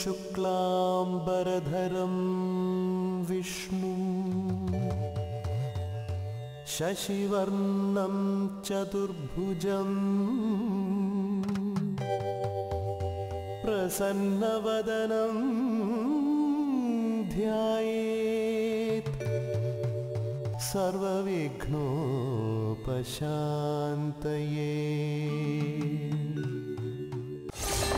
शुक्लाम्बरधरं विष्णु शशिवर्णं चतुर्भुजम् प्रसन्नवदनं ध्यायेत् सर्वविघ्नोपशान्तये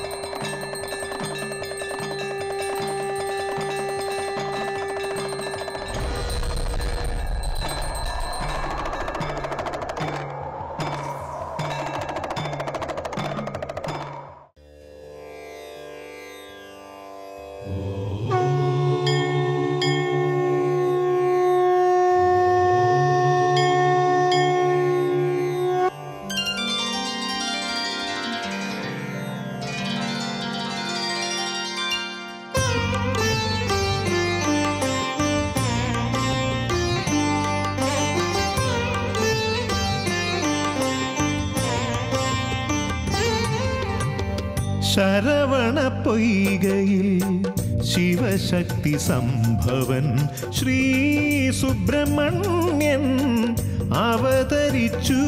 ശരവണ പൊയ്കയിൽ ശിവശക്തി സംഭവൻ ശ്രീ സുബ്രഹ്മണ്യൻ അവതരിച്ചു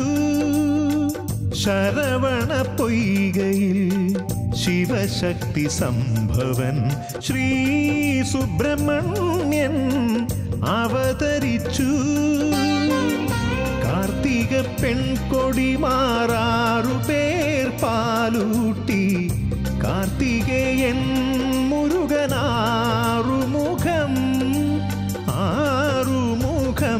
ശരവണ പൊയ്കയിൽ ശിവശക്തി സംഭവൻ ശ്രീ സുബ്രഹ്മണ്യൻ അവതരിച്ചു കാർത്തിക പെൺകൊടി മാറാറു പേർ പാലൂട്ടി കാർത്തികേയൻ മുരുകനാറുമുഖം ആറുമുഖം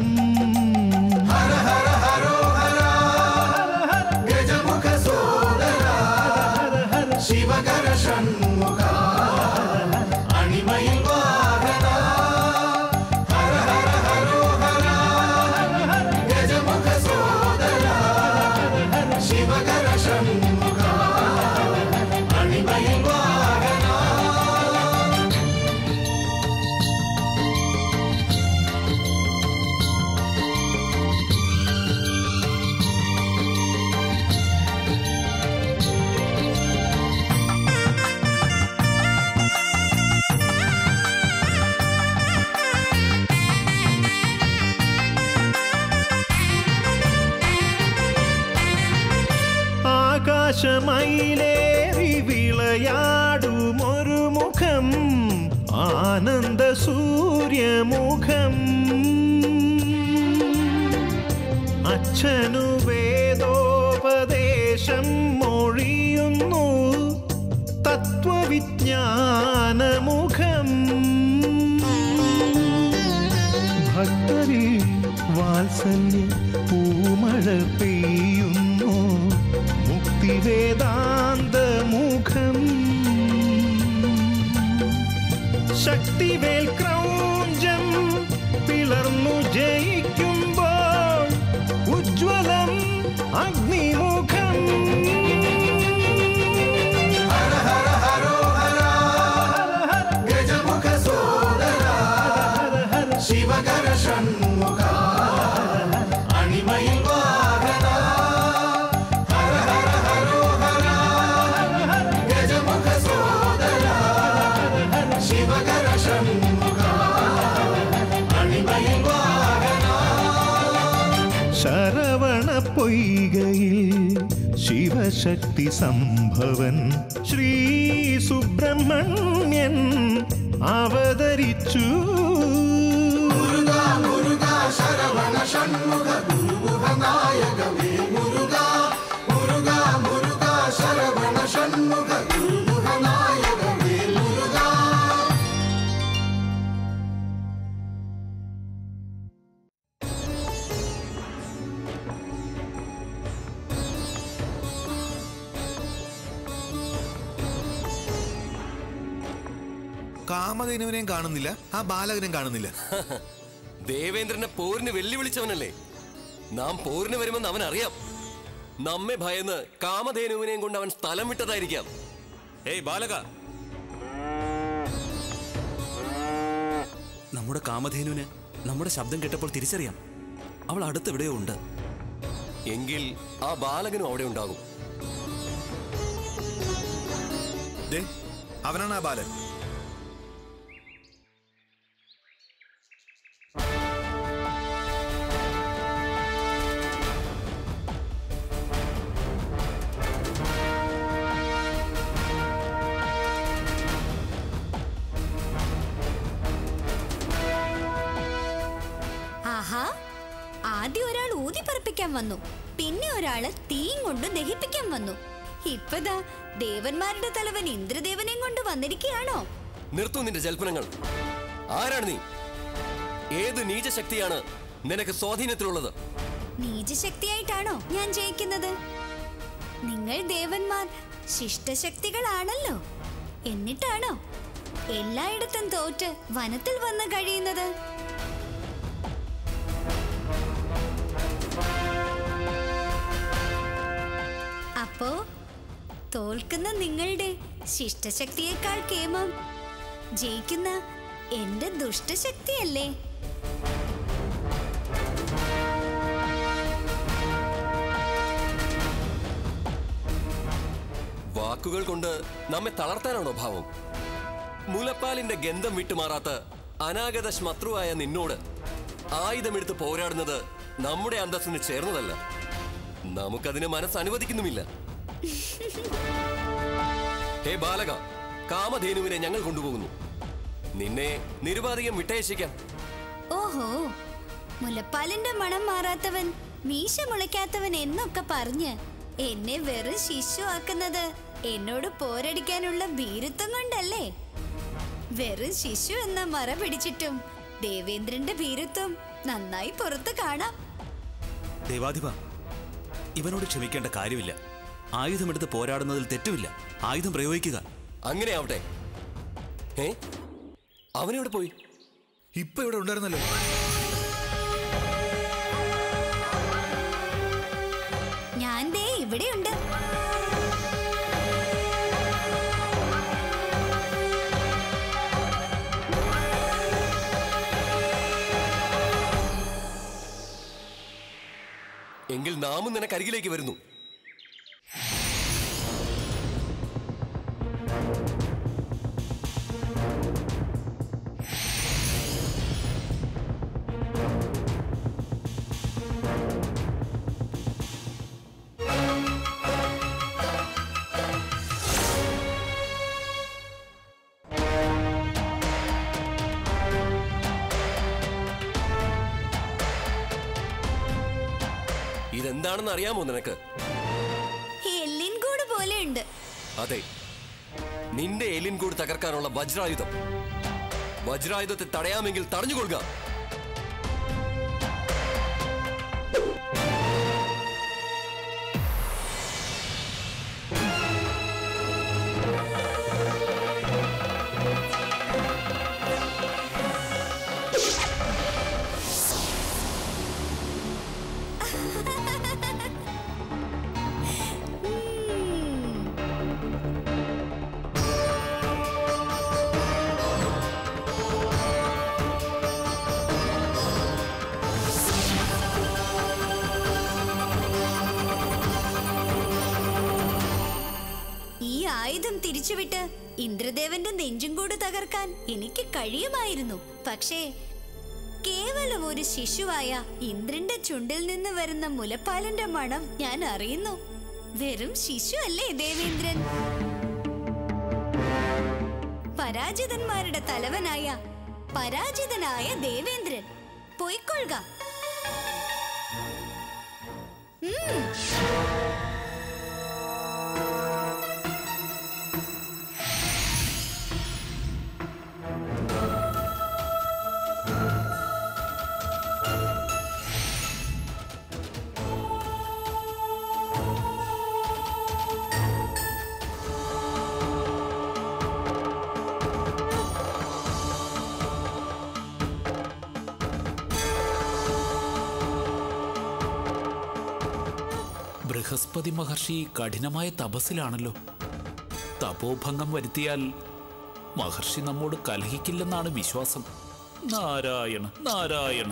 ശിവകര ഷൺമുഖ അണിമയിൽ വാഹന ഹര ഹര ഹരോ ഹര ഗജമുഖ സോദര ശിവകര ഷൺമുഖ അണിമയിൽ വാഹന ആകാശമയിലേറി വിളയാടുമൊരു മുഖം ആനന്ദ സൂര്യമുഖം അച്ഛനു വേദോപദേശം മൊഴിയുന്നു തത്വവിജ്ഞാനമുഖം ഭക്തരിൽ വാത്സല്യ പൂമഴ പെയ്യുന്നു മുക്തിവേദാന്ത മുഖം ശക്തിവേൽ ക്രൗഞ്ചം പിളർന്നു ജയിക്കുമ്പോൾ ഉജ്ജ്വലം അഗ്നിമുഖം ഗജമുഖ സോദര ശിവകര ഷൺമുഖ അണിമയിൽ വാഹന ഹര ഹര ഹരോ ഹര ഗജമുഖ സോദര ശിവകര ഷൺമുഖ അണിമയിൽ വാഹന ശരവണ പൊയ്കയിൽ ശിവശക്തി സംഭവൻ ശ്രീ സുബ്രഹ്മണ്യൻ അവതരിച്ചു മുരുക മുരുക ശരവണ ഷൺമുഖ ഗുരുമുഖ നായക വേ മുരുക മുരുക മുരുക ശരവണ ഷൺമുഖ ഗുരുമുഖ നായക വേ മുരുക കാമധേനുവിനെയും കാണുന്നില്ല ആ ബാലകനെയും കാണുന്നില്ല ദേവേന്ദ്രനെ പോരിന് വെല്ലുവിളിച്ചവനല്ലേ നാം പോരിന് വരുമെന്ന് അവൻ അറിയാം നമ്മെ ഭയന്ന് കാമധേനുവിനെയും കൊണ്ട് അവൻ സ്ഥലം വിട്ടതായിരിക്കാം ഏയ് ബാലക നമ്മുടെ കാമധേനുവിന് നമ്മുടെ ശബ്ദം കേട്ടപ്പോൾ തിരിച്ചറിയാം അവൾ അടുത്തെവിടെയോ ഉണ്ട് എങ്കിൽ ആ ബാലകനും അവിടെ ഉണ്ടാകും ദേ അവനാണ് ആ ബാലൻ ആഹാ ആദ്യം ഒരാൾ ഊതിപ്പറപ്പിക്കാൻ വന്നു പിന്നെ ഒരാള് തീയും കൊണ്ട് ദഹിപ്പിക്കാൻ വന്നു ഇപ്പതാ ദേവന്മാരുടെ തലവൻ ഇന്ദ്രദേവനെയും കൊണ്ട് വന്നിരിക്കുകയാണോ നിർത്തൂ നിന്റെ ജൽപ്പനങ്ങൾ ആരാണ് നീ ഏത് നീചശക്തിയാണ് നിനക്ക് സ്വാധീനത്തിലുള്ളത് നീചശക്തിയായിട്ടാണോ ഞാൻ ജയിക്കുന്നത് നിങ്ങൾ ദേവന്മാർ ശിഷ്ടശക്തികളാണല്ലോ എന്നിട്ടാണോ എല്ലായിടത്തും തോറ്റ് വനത്തിൽ വന്ന് കഴിയുന്നത് അപ്പോ തോൽക്കുന്ന നിങ്ങളുടെ ശിഷ്ടശക്തിയേക്കാൾ കേമം ജയിക്കുന്ന എന്റെ ദുഷ്ടശക്തിയല്ലേ വാക്കുകൾ കൊണ്ട് നമ്മെ തളർത്താനാണോ ഭാവം മുലപ്പാലിന്റെ ഗന്ധം വിട്ടുമാറാത്ത അനാഗത ശ്മത്രുവായ നിന്നോട് ആയുധമെടുത്ത് പോരാടുന്നത് നമ്മുടെ അന്തസ്സിന് ചേർന്നതല്ല നമുക്കതിന് മനസ്സ് അനുവദിക്കുന്നുമില്ല ഹേ ബാലക കാമധേനുവിനെ ഞങ്ങൾ കൊണ്ടുപോകുന്നു നിന്നെ നിരുപാധികം വിട്ടയച്ചിക്കാം ഓഹോ മുലപ്പാലിന്റെ മണം മാറാത്തവൻ മീശ മുളയ്ക്കാത്തവൻ എന്നൊക്കെ പറഞ്ഞ് എന്നെ വെറും ശിശു ആക്കുന്നത് എന്നോട് പോരടിക്കാനുള്ള ഭീരുത്വം കൊണ്ടല്ലേ വെറും ശിശു എന്ന മറ പിടിച്ചിട്ടും ദേവേന്ദ്രന്റെ ഭീരുത്വം നന്നായി പുറത്ത് കാണാം ദേവാധിപ ഇവനോട് ക്ഷമിക്കേണ്ട കാര്യമില്ല ആയുധമെടുത്ത് പോരാടുന്നതിൽ തെറ്റുമില്ല ആയുധം പ്രയോഗിക്കുക അങ്ങനെ ആവട്ടെ ഏ അവനെവിടെ പോയി ഇപ്പൊ ഇവിടെ ഉണ്ടായിരുന്നല്ലോ ഞാൻ ദേ ഇവിടെയുണ്ട് എങ്കിൽ നാമും നിനക്കരികിലേക്ക് വരുന്നു ഇതെന്താണെന്ന് അറിയാമോ നിനക്ക് എല്ലിൻ കൂട് പോലെയുണ്ട് അതെ നിന്റെ എലിൻ കൂട് തകർക്കാനുള്ള വജ്രായുധം വജ്രായുധത്തെ തടയാമെങ്കിൽ തടഞ്ഞുകൊള്ളുക ഈ ആയുധം തിരിച്ചുവിട്ട് ഇന്ദ്രദേവന്റെ നെഞ്ചും കൂട് തകർക്കാൻ എനിക്ക് കഴിയുമായിരുന്നു പക്ഷേ കേവലം ഒരു ശിശുവായ ഇന്ദ്രന്റെ ചുണ്ടിൽ നിന്ന് വരുന്ന മുലപ്പാലിന്റെ മണം ഞാൻ അറിയുന്നു വെറും ശിശു അല്ലേ ദേവേന്ദ്രൻ പരാജിതന്മാരുടെ തലവനായ പരാജിതനായ ദേവേന്ദ്രൻ പൊയ്ക്കൊള്ളുക ഉം ബൃഹസ്പതി മഹർഷി കഠിനമായ തപസ്സിലാണല്ലോ തപോഭംഗം വരുത്തിയാൽ മഹർഷി നമ്മോട് കലഹിക്കില്ലെന്നാണ് വിശ്വാസം നാരായണ നാരായണ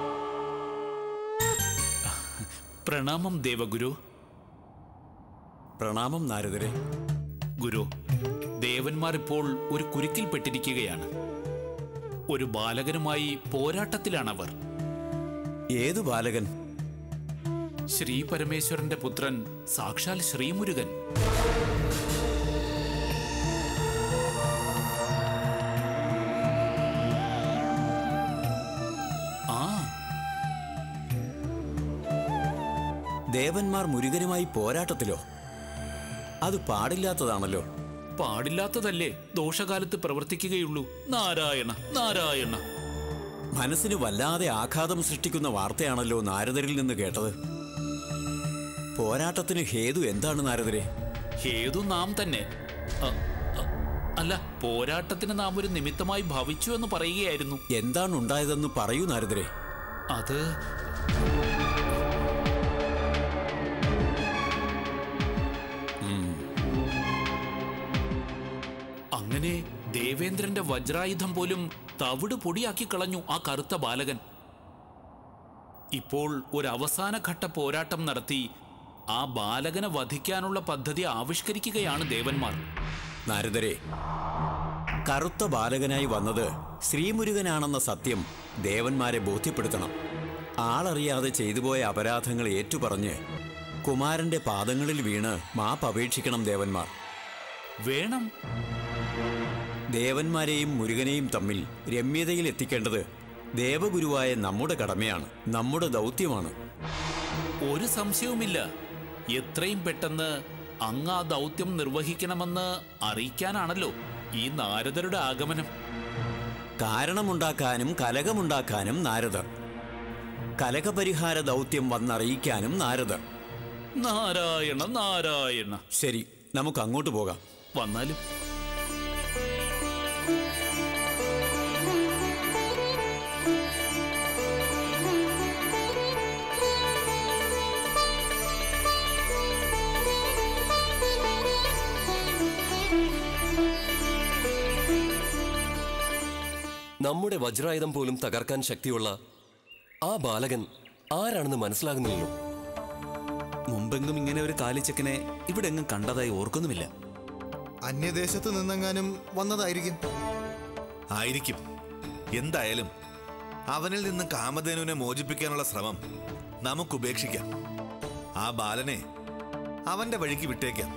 പ്രണാമം ദേവഗുരു പ്രണാമം നാരദരെ ഗുരു ദേവന്മാർ ഇപ്പോൾ ഒരു കുരുക്കിൽപ്പെട്ടിരിക്കുകയാണ് ഒരു ബാലകനുമായി പോരാട്ടത്തിലാണവർ ഏതു ബാലകൻ ശ്രീ പരമേശ്വരന്റെ പുത്രൻ സാക്ഷാൽ ശ്രീമുരുകൻ ആ ദേവന്മാർ മുരുകനുമായി പോരാട്ടത്തിലോ അത് പാടില്ലാത്തതാണല്ലോ പാടില്ലാത്തതല്ലേ ദോഷകാലത്ത് പ്രവർത്തിക്കുകയുള്ളൂ നാരായണ നാരായണ മനസ്സിന് വല്ലാതെ ആഘാതം സൃഷ്ടിക്കുന്ന വാർത്തയാണല്ലോ നാരദരിൽ നിന്ന് കേട്ടത് പോരാട്ടത്തിന് ഹേതു എന്താണ് നാരദരെ ഹേതു നാം തന്നെ അ, അ, അല്ല പോരാട്ടത്തിന് നാം ഒരു നിമിത്തമായി ഭവിച്ചു എന്ന് പറയുകയായിരുന്നു എന്താണ് ഉണ്ടായതെന്ന് പറയൂ നാരദരെ അത് അങ്ങനെ ദേവേന്ദ്രന്റെ വജ്രായുധം പോലും തവിട് പൊടിയാക്കി കളഞ്ഞു ആ കറുത്ത ബാലകൻ ഇപ്പോൾ ഒരു അവസാനഘട്ട പോരാട്ടം നടത്തി ആ ബാലകനെ വധിക്കാനുള്ള പദ്ധതി ആവിഷ്കരിക്കുകയാണ് ദേവന്മാർ നാരദരെ കറുത്ത ബാലകനായി വന്നത് ശ്രീമുരുകനാണെന്ന സത്യം ദേവന്മാരെ ബോധ്യപ്പെടുത്തണം ആളറിയാതെ ചെയ്തുപോയ അപരാധങ്ങൾ ഏറ്റുപറഞ്ഞ് കുമാരന്റെ പാദങ്ങളിൽ വീണ് മാപ്പ് അപേക്ഷിക്കണം ദേവന്മാർ വേണം ദേവന്മാരെയും മുരുകനെയും തമ്മിൽ രമ്യതയിൽ എത്തിക്കേണ്ടത് ദേവഗുരുവായ നമ്മുടെ കടമയാണ് നമ്മുടെ ദൗത്യമാണ് ഒരു സംശയവുമില്ല എത്രയും പെട്ടെന്ന് അങ്ങ് ആ ദൗത്യം നിർവഹിക്കണമെന്ന് അറിയിക്കാനാണല്ലോ ഈ നാരദരുടെ ആഗമനം കാരണമുണ്ടാക്കാനും കലകമുണ്ടാക്കാനും നാരദർ കലകപരിഹാര ദൗത്യം വന്നറിയിക്കാനും നാരദർ നാരായണ നാരായണ ശരി നമുക്ക് അങ്ങോട്ട് പോകാം വന്നാലും നമ്മുടെ വജ്രായുധം പോലും തകർക്കാൻ ശക്തിയുള്ള ആ ബാലകൻ ആരാണെന്ന് മനസ്സിലാകുന്നില്ലല്ലോ മുമ്പെങ്കും ഇങ്ങനെ ഒരു കാലിച്ചക്കനെ ഇവിടെ എങ്ങും കണ്ടതായി ഓർക്കുന്നുമില്ല അന്യദേശത്ത് നിന്നെങ്ങാനും വന്നതായിരിക്കും ആയിരിക്കും എന്തായാലും അവനിൽ നിന്ന് കാമധേനുവിനെ മോചിപ്പിക്കാനുള്ള ശ്രമം നമുക്ക് ഉപേക്ഷിക്കാം ആ ബാലനെ അവന്റെ വഴിക്ക് വിട്ടേക്കാം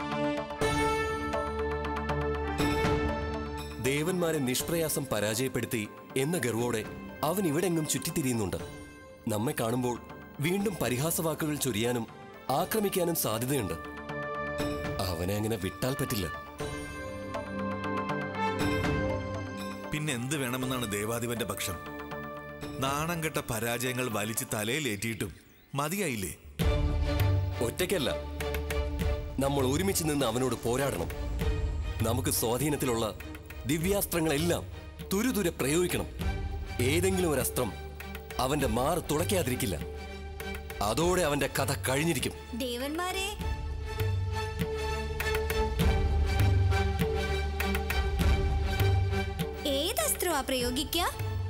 ദേവന്മാരെ നിഷ്പ്രയാസം പരാജയപ്പെടുത്തി എന്ന ഗർവോടെ അവൻ ഇവിടെങ്ങും ചുറ്റിത്തിരിയുന്നുണ്ട് നമ്മെ കാണുമ്പോൾ വീണ്ടും പരിഹാസവാക്കുകൾ ചൊരിയാനും ആക്രമിക്കാനും സാധ്യതയുണ്ട് അവനെ അങ്ങനെ വിട്ടാൽ പറ്റില്ല പിന്നെ എന്ത് വേണമെന്നാണ് ദേവാധിപന്റെ പക്ഷം നാണം കെട്ട പരാജയങ്ങൾ വലിച്ച് തലയിലേറ്റിയിട്ടും മതിയായില്ലേ ഒറ്റയ്ക്കല്ല നമ്മൾ ഒരുമിച്ച് നിന്ന് അവനോട് പോരാടണം നമുക്ക് സ്വാധീനത്തിലുള്ള ദിവ്യാസ്ത്രങ്ങളെല്ലാം തുരുതുരെ പ്രയോഗിക്കണം ഏതെങ്കിലും ഒരു അസ്ത്രം അവന്റെ മാറ് തുളയ്ക്കാതിരിക്കില്ല അതോടെ അവന്റെ കഥ കഴിഞ്ഞിരിക്കും ദേവന്മാരെ ഏതസ്ത്രമാ പ്രയോഗിക്ക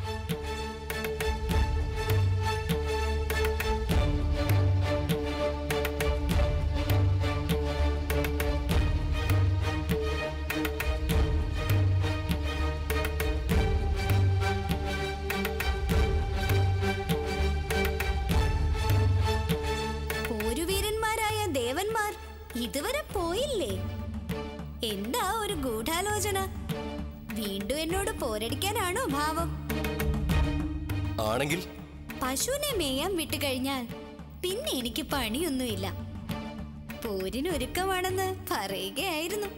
പോരുവീരന്മാരായ ദേവന്മാർ ഇതുവരെ പോയില്ലേ എന്താ ഒരു ഗൂഢാലോചന വീണ്ടും എന്നോട് പോരടിക്കാനാണോ ഭാവം ആണെങ്കിൽ പശുവിനെ മേയാൻ വിട്ടുകഴിഞ്ഞാൽ പിന്നെ എനിക്ക് പണിയൊന്നുമില്ല പോരിനൊരുക്കമാണെന്ന് പറയുകയായിരുന്നു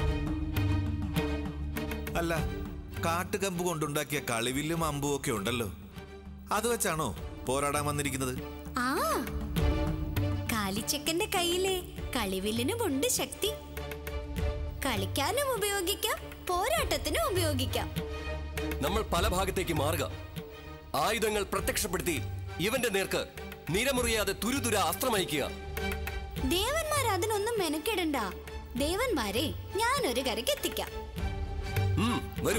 അല്ല കാട്ടുകമ്പ് കൊണ്ടുണ്ടാക്കിയ കളിവില്ലും അമ്പും ഒക്കെ ഉണ്ടല്ലോ അത് വെച്ചാണോ പോരാടാൻ വന്നിരിക്കുന്നത് ആ കാലിച്ചക്കന്റെ കയ്യിലെ കളിവില്ലിനുമുണ്ട് ശക്തി കളിക്കാനും ഉപയോഗിക്കാം പോരാട്ടത്തിനും ഉപയോഗിക്കാം നമ്മൾ പല ഭാഗത്തേക്ക് മാറുക ആയുധങ്ങൾ പ്രത്യക്ഷപ്പെടുത്തി ഇവന്റെ നേർക്ക് നിരമുറിയാതെ തുരുതുര അസ്ത്രമയക്കുക ദേവന്മാർ അതിനൊന്നും മെനക്കെടണ്ട ദേവന്മാരെ ഞാനൊരു കരയ്ക്ക് എത്തിക്കാം ഉം, വരൂ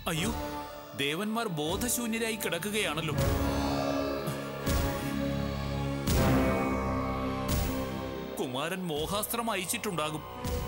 അയ്യോ ദേവന്മാർ ബോധശൂന്യരായി കിടക്കുകയാണല്ലോ കുമാരൻ മോഹാസ്ത്രം അയച്ചിട്ടുണ്ടാകും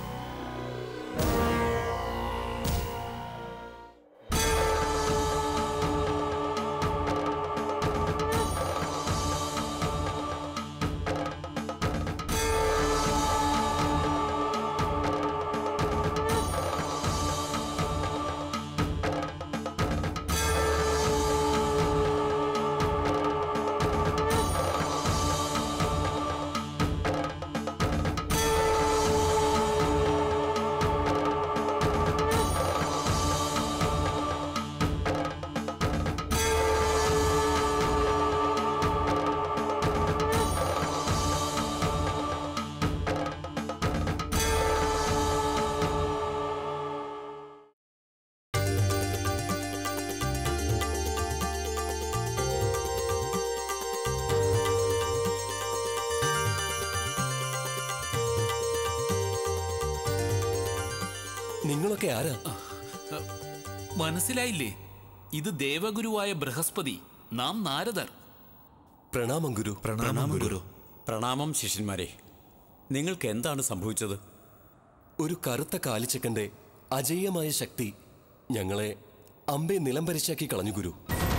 നിങ്ങളൊക്കെ ആരാ മനസ്സിലായില്ലേ ഇത് ദേവഗുരുവായ ബൃഹസ്പതി നാം നാരദർ പ്രണാമം ഗുരു പ്രണാമം ഗുരു പ്രണാമം ശിഷ്യന്മാരെ നിങ്ങൾക്ക് എന്താണ് സംഭവിച്ചത് ഒരു കറുത്ത കാലിച്ചക്കന്റെ അജയ്യമായ ശക്തി ഞങ്ങളെ അമ്പെ നിലംപരിശാക്കി കളഞ്ഞു ഗുരു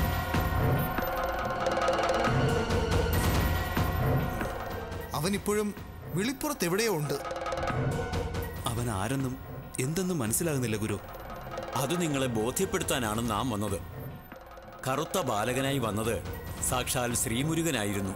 അവൻ ഇപ്പോഴും വിളിപ്പുറത്ത് എവിടെയോ ഉണ്ട് അവൻ ആരെന്നും എന്തെന്നും മനസ്സിലാകുന്നില്ല ഗുരു അത് നിങ്ങളെ ബോധ്യപ്പെടുത്താനാണ് നാം വന്നത് കറുത്ത ബാലകനായി വന്നത് സാക്ഷാൽ ശ്രീമുരുകനായിരുന്നു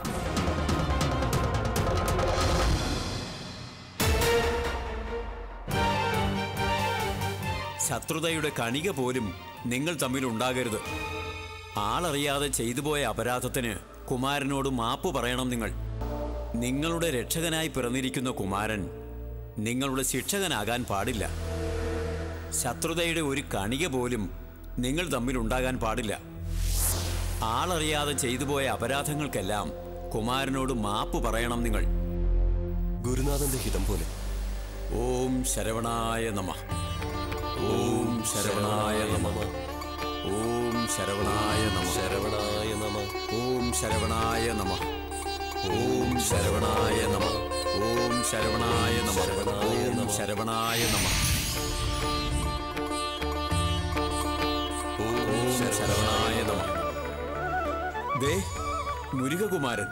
ശത്രുതയുടെ കണിക പോലും നിങ്ങൾ തമ്മിൽ ഉണ്ടാകരുത് ആളറിയാതെ ചെയ്തുപോയ അപരാധത്തിന് കുമാരനോട് മാപ്പ് പറയണം നിങ്ങൾ നിങ്ങളുടെ രക്ഷകനായി പിറന്നിരിക്കുന്ന കുമാരൻ നിങ്ങളുടെ ശിക്ഷകനാകാൻ പാടില്ല ശത്രുതയുടെ ഒരു കണിക പോലും നിങ്ങൾ തമ്മിൽ ഉണ്ടാകാൻ പാടില്ല ആളറിയാതെ ചെയ്തുപോയ അപരാധങ്ങൾക്കെല്ലാം കുമാരനോട് മാപ്പ് പറയണം നിങ്ങൾ ഗുരുനാഥന്റെ ഹിതം പോലെ ഓം ശരവണായ നമ ഓം ശരവണായ നമ ഓം ശരവണായ നമ ശരവണായ നമ ഓം ശരവണായ നമ ഓം ശരവണായ നമ ഓം ശരവണായ നമ ഓം ശരവണായ നമ ഓം ശരവണായ നമ ദേ മുരുകകുമാരൻ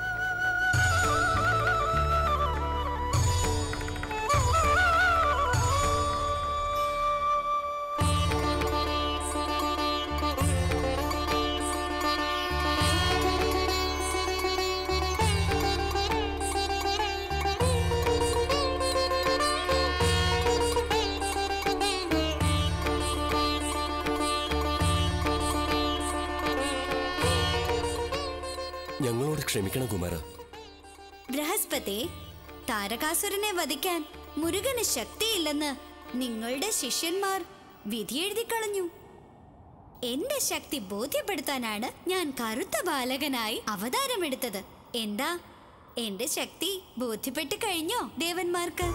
ഞങ്ങളോട് ക്ഷമിക്കണം കുമാര ബൃഹസ്പതി താരകാസുരനെ വധിക്കാൻ മുരുകന് ശക്തിയില്ലെന്ന് നിങ്ങളുടെ ശിഷ്യന്മാർ വിധിയെഴുതി കളഞ്ഞു എന്റെ ശക്തി ബോധ്യപ്പെടുത്താനാണ് ഞാൻ കറുത്ത ബാലകനായി അവതാരമെടുത്തത് എന്താ എന്റെ ശക്തി ബോധ്യപ്പെട്ട് കഴിഞ്ഞോ ദേവന്മാർക്ക്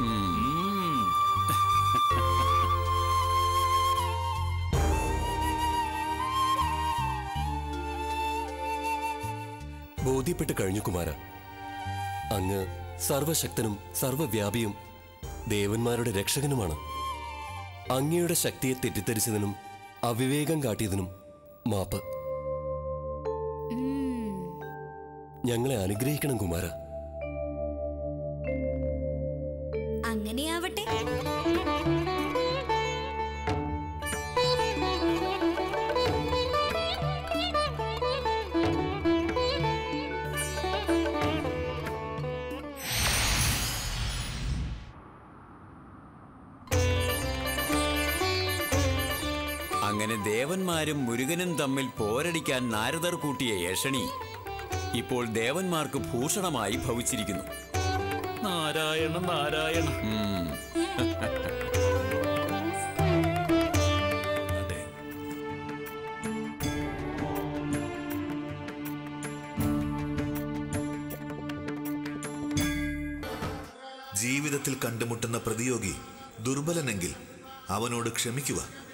ബോധ്യപ്പെട്ട് കഴിഞ്ഞു കുമാര അങ്ങ് സർവശക്തനും സർവവ്യാപിയും ദേവന്മാരുടെ രക്ഷകനുമാണ് അങ്ങയുടെ ശക്തിയെ തെറ്റിദ്ധരിച്ചതിനും അവിവേകം കാട്ടിയതിനും മാപ്പ് ഞങ്ങളെ അനുഗ്രഹിക്കണം കുമാര അങ്ങനെയാവട്ടെ അങ്ങനെ ദേവന്മാരും മുരുകനും തമ്മിൽ പോരടിക്കാൻ നാരദർ കൂട്ടിയ ഏഷണി ഇപ്പോൾ ദേവന്മാർക്ക് ഭൂഷണമായി ഭവിച്ചിരിക്കുന്നു നാരായണ നാരായണ അതെ ജീവിതത്തിൽ കണ്ടുമുട്ടുന്ന പ്രതിയോഗി ദുർബലനെങ്കിൽ അവനോട് ക്ഷമിക്കുക